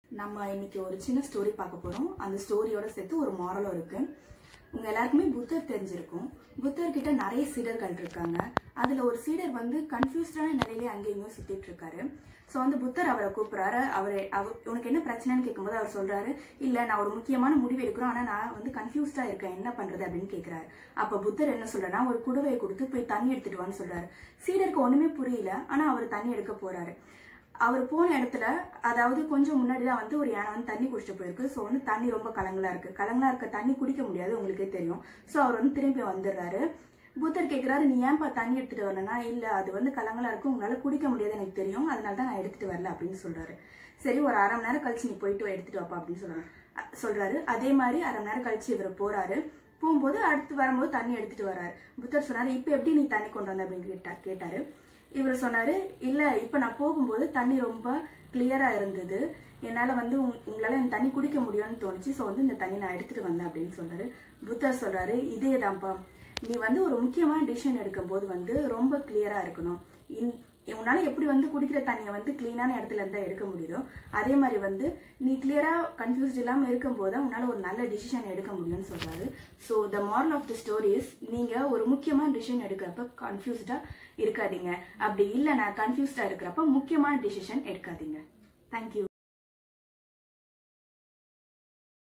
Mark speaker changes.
Speaker 1: நம்ம இன்னைக்கு ஒரு சின்ன ஸ்டோரி பார்க்க போறோம் அந்த ஸ்டோரியோட சேர்த்து ஒரு மாரலும் இருக்கு உங்க எல்லாருக்குமே புத்தர் தெரிஞ்சிருக்கும் புத்தர் கிட்ட நிறைய சீடர்கள் இருக்காங்க அதுல ஒரு சீடர் வந்து கன்ஃபியூஸ்டான நிலையிலே அங்கேயும் சுத்திட்டு இருக்காரு ஸோ வந்து புத்தர் அவரை கூப்பிடுறாரு அவரை அவர் உனக்கு என்ன பிரச்சனைன்னு கேட்கும்போது அவர் சொல்றாரு இல்ல நான் ஒரு முக்கியமான முடிவு எடுக்கிறோம் ஆனா நான் வந்து கன்ஃபியூஸ்டா இருக்கேன் என்ன பண்றது அப்படின்னு கேட்கிறாரு அப்ப புத்தர் என்ன சொல்றேன்னா ஒரு குடுவையை கொடுத்து போய் தண்ணி எடுத்துட்டு வான்னு சொல்றாரு சீடருக்கு ஒண்ணுமே புரியல ஆனா அவர் தண்ணி எடுக்க போறாரு அவர் போன இடத்துல அதாவது கொஞ்சம் முன்னாடி தான் வந்து ஒரு யானை வந்து தண்ணி குடிச்சிட்டு போயிருக்கு ஸோ வந்து தண்ணி ரொம்ப கலங்கலா இருக்கு கலங்கலா இருக்க தண்ணி குடிக்க முடியாது உங்களுக்கே தெரியும் ஸோ அவர் வந்து திரும்பி வந்துடுறாரு புத்தர் கேட்குறாரு நீ ஏன்பா தண்ணி எடுத்துட்டு வரலனா இல்ல அது வந்து கலங்கலா இருக்கு உங்களால குடிக்க முடியாது எனக்கு தெரியும் அதனால தான் நான் எடுத்துட்டு வரல அப்படின்னு சொல்றாரு சரி ஒரு அரை மணி நேரம் கழிச்சு நீ போயிட்டு வா, எடுத்துட்டு வாப்பா அப்படின்னு சொல்றாரு அ- சொல்றாரு அதே மாதிரி அரை மணி நேரம் கழிச்சு இவர் போறாரு போகும்போது அடுத்து வரும்போது தண்ணி எடுத்துட்டு வராரு புத்தர் சொன்னாரு இப்போ எப்படி நீ தண்ணி கொண்டு வந்த அப்படின்னு கேட்டா கேட்டாரு இவர் சொன்னாரு இல்ல இப்ப நான் போகும்போது தண்ணி ரொம்ப கிளியரா இருந்தது என்னால வந்து உங்- உங்களால இந்த தண்ணி குடிக்க முடியும்னு தோணுச்சு ஸோ வந்து இந்த தண்ணி நான் எடுத்துட்டு வந்தேன் அப்படின்னு சொல்றாரு புத்தர் சொல்றாரு இதேதான்ப்பா நீ வந்து ஒரு முக்கியமான டிசிஷன் எடுக்கும்போது வந்து ரொம்ப கிளியரா இருக்கணும் இன்- உன்னால எப்படி வந்து குடிக்கிற தண்ணியை வந்து கிளீனான இடத்துல இருந்தா எடுக்க முடியுதோ அதே மாதிரி வந்து நீ கிளியரா கன்ஃபியூஸ்ட் இல்லாம இருக்கும்போது தான் உன்னால ஒரு நல்ல டிசிஷன் எடுக்க முடியும்னு சொல்றாரு so the moral of the story is நீங்க ஒரு முக்கியமான டிசிஷன் எடுக்கிறப்ப கன்ஃபியூஸ்டா இருக்காதீங்க அப்படி இல்லை நான் கன்ஃபியூஸ்டா இருக்கிறப்ப முக்கியமான டிசிஷன் எடுக்காதீங்க தேங்க்யூ